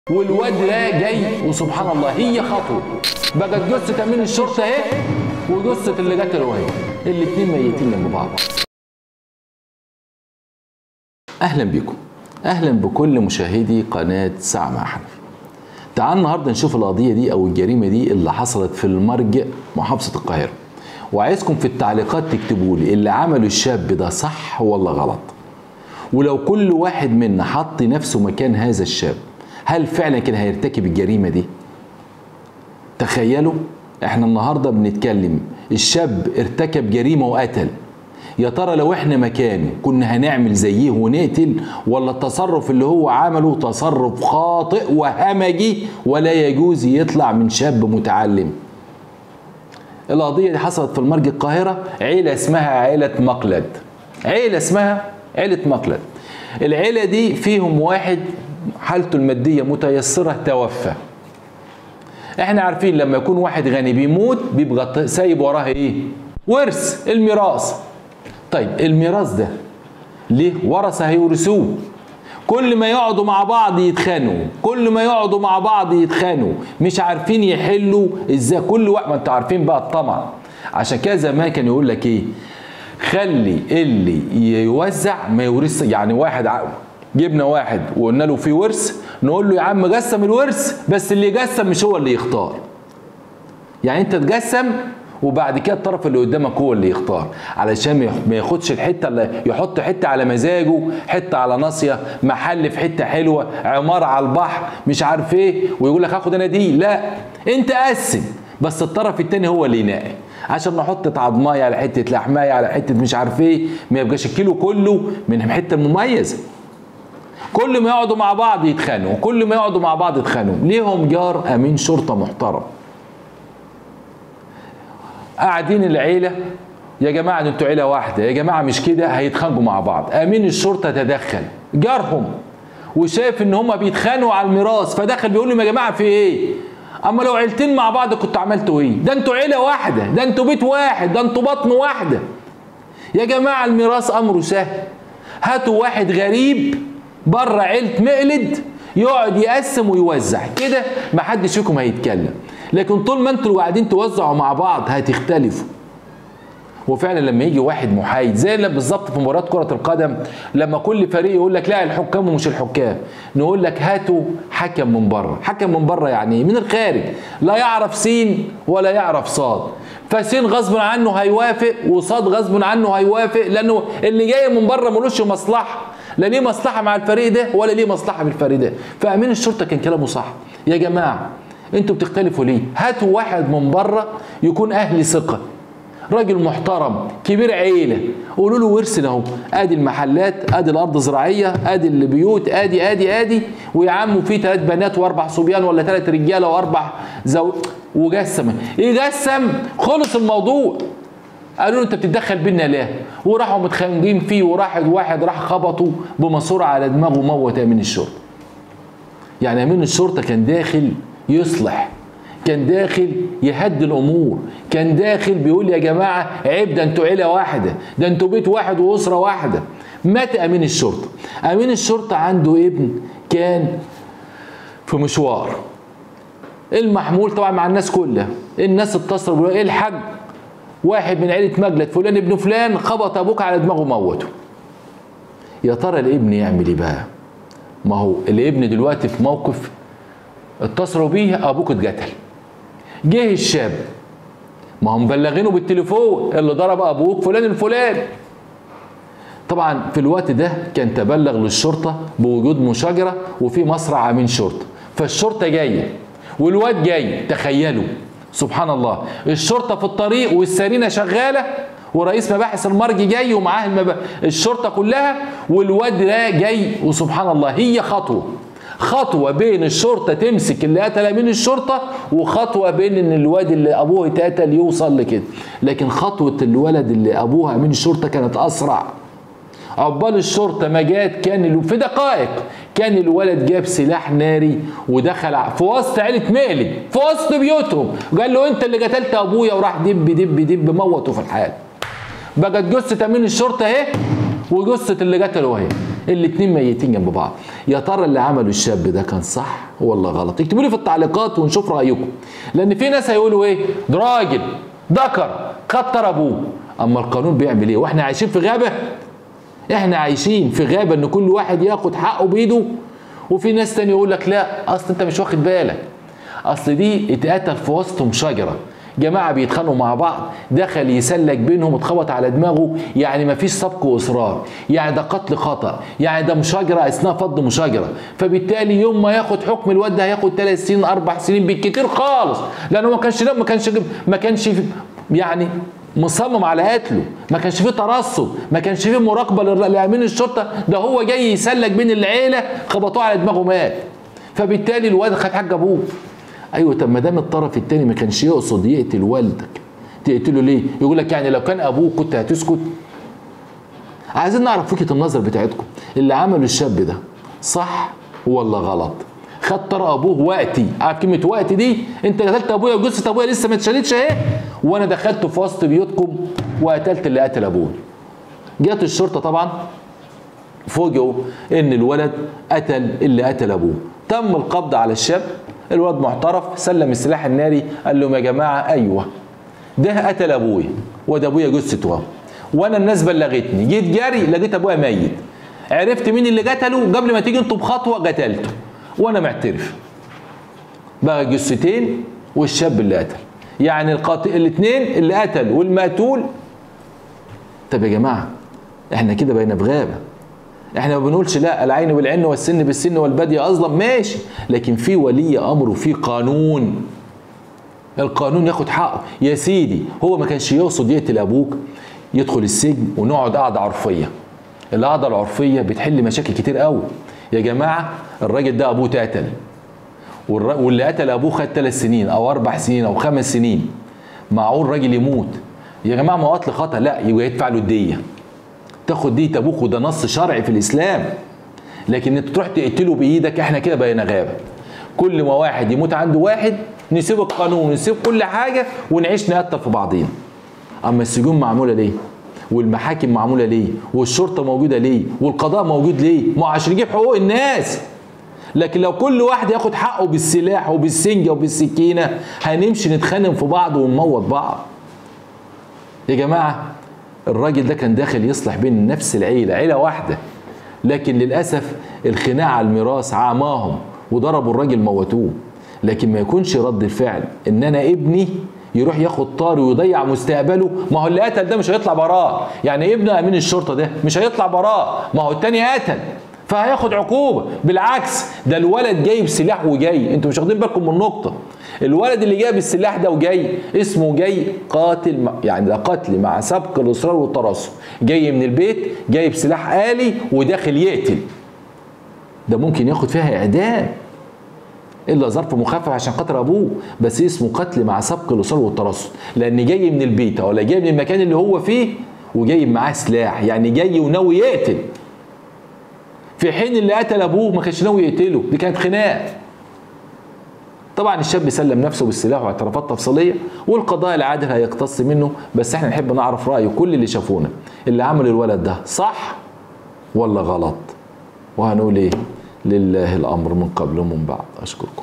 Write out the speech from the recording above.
والواد ده جاي وسبحان الله هي خطوه بقت جثه امين الشرطه اهي وجثه اللي قتله اهي الاثنين ميتين جنب بعض اهلا بكم اهلا بكل مشاهدي قناه ساعه مع حنفي تعال النهارده نشوف القضيه دي او الجريمه دي اللي حصلت في المرج محافظه القاهره وعايزكم في التعليقات تكتبوا لي اللي عمله الشاب ده صح ولا غلط ولو كل واحد منا حط نفسه مكان هذا الشاب هل فعلا كان هيرتكب الجريمه دي تخيلوا احنا النهارده بنتكلم الشاب ارتكب جريمه وقتل يا ترى لو احنا مكانه كنا هنعمل زيه ونقتل ولا التصرف اللي هو عمله تصرف خاطئ وهمجي ولا يجوز يطلع من شاب متعلم القضية دي حصلت في المرج القاهرة عيلة اسمها عيلة مقلد عيلة اسمها عيلة مقلد العيلة دي فيهم واحد حالته المادية متيسرة توفى احنا عارفين لما يكون واحد غني بيموت بيبقى سايب وراه ايه ورث الميراث طيب الميراث ده ليه ورثة هيورثوه كل ما يقعدوا مع بعض يتخانقوا كل ما يقعدوا مع بعض يتخانقوا مش عارفين يحلوا ازاي كل وقت ما انتوا عارفين بقى الطمع عشان كده زمان كان يقول لك ايه خلي اللي يوزع ما يورث يعني واحد ع... جبنا واحد وقلنا له في ورث نقول له يا عم قسم الورث بس اللي يقسم مش هو اللي يختار يعني انت تقسم وبعد كده الطرف اللي قدامك هو اللي يختار علشان ما ياخدش الحته اللي يحط حته على مزاجه حته على ناصيه محل في حته حلوه عماره على البحر مش عارف ايه ويقول لك هاخد انا دي لا انت قسم بس الطرف التاني هو اللي ينقي عشان نحط عضمايه على حته لحمايه على حته مش عارف ايه ما يبقاش الكيلو كله من حته مميزه كل ما يقعدوا مع بعض يتخانقوا كل ما يقعدوا مع بعض يتخانقوا ليهم جار امين شرطه محترم قاعدين العيله يا جماعه انتوا عيله واحده يا جماعه مش كده هيتخانقوا مع بعض امين الشرطه تدخل جارهم وشاف ان هما بيتخانقوا على الميراث فدخل بيقول لهم يا جماعه في ايه اما لو عيلتين مع بعض كنتوا عملتوا ايه ده انتوا عيله واحده ده انتوا بيت واحد ده انتوا بطن واحده يا جماعه الميراث امره سهل هاتوا واحد غريب بره عيله مقلد يقعد يقسم ويوزع كده محدش فيكم هيتكلم لكن طول ما انتوا قاعدين توزعوا مع بعض هتختلفوا وفعلا لما يجي واحد محايد زي بالظبط في مباراه كره القدم لما كل فريق يقول لك لا الحكام ومش الحكام نقول لك هاتوا حكم من بره حكم من بره يعني من الخارج لا يعرف سين ولا يعرف صاد فسين غصب عنه هيوافق وصاد غصب عنه هيوافق لانه اللي جاي من بره ملوش مصلحه لا ليه مصلحه مع الفريق ده ولا ليه مصلحه بالفريق ده فامين الشرطه كان كلامه صح يا جماعه انتوا بتختلفوا ليه هاتوا واحد من بره يكون اهل ثقه راجل محترم كبير عيله قولوا له ورثنا اهو ادي المحلات ادي الارض زراعيه ادي البيوت ادي ادي ادي ويا عم في ثلاث بنات واربع صبيان ولا ثلاث رجاله واربع زو وجسم يجسم خلص الموضوع قالوا له انت بتتدخل بينا ليه؟ وراحوا متخانقين فيه وراح واحد راح خبطه بماسوره على دماغه موت امين الشرطه. يعني امين الشرطه كان داخل يصلح كان داخل يهدي الامور كان داخل بيقول يا جماعه عيب ده انتوا عيله واحده ده انتوا بيت واحد واسره واحده مات امين الشرطه امين الشرطه عنده ابن كان في مشوار المحمول طبعا مع الناس كلها الناس اتصلوا بيقولوا ايه الحاج واحد من عيله مجلد فلان ابن فلان خبط ابوك على دماغه موته يا ترى الابن يعمل ايه بقى ما هو الابن دلوقتي في موقف اتصلوا بيه ابوك اتقتل جه الشاب ما هم مبلغينه بالتليفون اللي ضرب ابوك فلان الفلاني طبعا في الوقت ده كان تبلغ للشرطه بوجود مشاجره وفي مصرع امين شرطه فالشرطه جايه والواد جاي تخيلوا سبحان الله الشرطه في الطريق والسرينه شغاله ورئيس مباحث المرج جاي ومعاه المب... الشرطه كلها والواد ده جاي وسبحان الله هي خطوه خطوه بين الشرطه تمسك اللي قتل امين الشرطه وخطوه بين ان الواد اللي ابوه اتقتل يوصل لكده لكن خطوه الولد اللي ابوها امين الشرطه كانت اسرع عقبال الشرطه ما جات كان في دقائق كان الولد جاب سلاح ناري ودخل في وسط عيله مقلب في وسط بيوتهم قال له انت اللي قتلت ابويا وراح دب دب دب موته في الحال بقت جثه امين الشرطه اهي وجثه اللي قتله اهي الاتنين ميتين جنب بعض يا ترى اللي عمله الشاب ده كان صح ولا غلط اكتبوا لي في التعليقات ونشوف رايكم لان في ناس هيقولوا ايه ده راجل ذكر خطر ابوه اما القانون بيعمل ايه واحنا عايشين في غابه احنا عايشين في غابه ان كل واحد ياخد حقه بايده وفي ناس تاني يقول لك لا اصل انت مش واخد بالك اصل دي اتقتل في وسطهم شجره جماعه بيتخانقوا مع بعض دخل يسلك بينهم اتخبط على دماغه يعني ما فيش سبق واصرار يعني ده قتل خطا يعني ده مشاجره اثناء فض مشاجره فبالتالي يوم ما ياخد حكم الواد ده هياخد ثلاث سنين اربع سنين بالكتير خالص لانه ما كانش ما كانش ما كانش يعني مصمم على قتله ما كانش فيه ترصد ما كانش فيه مراقبه لامين الشرطه ده هو جاي يسلك بين العيله خبطوه على دماغه مات فبالتالي الواد خد حق ابوه ايوه طب ما دام الطرف الثاني ما كانش يقصد يقتل والدك تقتله ليه يقول لك يعني لو كان ابوه كنت هتسكت عايزين نعرف وجهه النظر بتاعتكم اللي عمله الشاب ده صح ولا غلط خد طرق ابوه وقتي عارف كلمه وقتي دي انت قتلت ابويا وجثه ابويا لسه ما اتشالتش اهي وانا دخلت في وسط بيوتكم وقتلت اللي قتل ابوي جت الشرطه طبعا فوجئوا ان الولد قتل اللي قتل ابوه تم القبض على الشاب الولد معترف سلم السلاح الناري قال لهم يا جماعه ايوه ده قتل ابويا وده ابويا جثته اهو وانا الناس بلغتني جيت جاري لقيت ابويا ميت عرفت مين اللي قتله قبل ما تيجي انتوا بخطوه قتلته وانا معترف بقى جثتين والشاب اللي قتل يعني القاتل الاثنين اللي قتل والمقتول طب يا جماعه احنا كده بقينا في غابه احنا ما بنقولش لا العين بالعين والسن بالسن والبدي اظلم ماشي لكن في ولي امر وفي قانون القانون ياخد حقه يا سيدي هو ما كانش يقصد يقتل ابوك يدخل السجن ونقعد قعده عرفيه القعده العرفيه بتحل مشاكل كتير قوي يا جماعه الراجل ده ابوه اتقتل واللي قتل ابوه خد ثلاث سنين او اربع سنين او خمس سنين معقول راجل يموت يا جماعه ما هو قتل خطا لا يبقى يدفع له الديه تاخد دية ابوك وده نص شرعي في الاسلام لكن انت تروح تقتله بايدك احنا كده بقينا غابه كل ما واحد يموت عنده واحد نسيب القانون ونسيب كل حاجه ونعيش نقتل في بعضينا اما السجون معموله ليه والمحاكم معموله ليه والشرطه موجوده ليه والقضاء موجود ليه ما عشان يجيب حقوق الناس لكن لو كل واحد ياخد حقه بالسلاح وبالسنجه وبالسكينه هنمشي نتخانق في بعض ونموت بعض يا جماعه الراجل ده كان داخل يصلح بين نفس العيله عيله واحده لكن للاسف الخناق على الميراث عاماهم وضربوا الراجل موتوه لكن ما يكونش رد الفعل ان انا ابني يروح ياخد طاري ويضيع مستقبله ما هو اللي قتل ده مش هيطلع براه يعني ابن امين الشرطه ده مش هيطلع براه ما هو التاني قتل فهياخد عقوبه بالعكس ده الولد جايب سلاح وجاي انتوا مش واخدين بالكم من النقطه الولد اللي جايب السلاح ده وجاي اسمه جاي قاتل يعني ده قتل مع سبق الاصرار والترصد جاي من البيت جايب سلاح آلي وداخل يقتل ده ممكن ياخد فيها اعدام الا ظرف مخفف عشان خاطر ابوه بس اسمه قتل مع سبق الاصرار والترصد لان جاي من البيت ولا جاي من المكان اللي هو فيه وجايب معاه سلاح يعني جاي وناوي يقتل في حين اللي قتل ابوه ما كانش ناوي يقتله دي كانت خناق طبعا الشاب سلم نفسه بالسلاح واعترافات تفصيليه والقضاء العادل هيقتص منه بس احنا نحب نعرف راي كل اللي شافونا اللي عمل الولد ده صح ولا غلط وهنقول ايه لله الامر من قبل ومن بعد اشكركم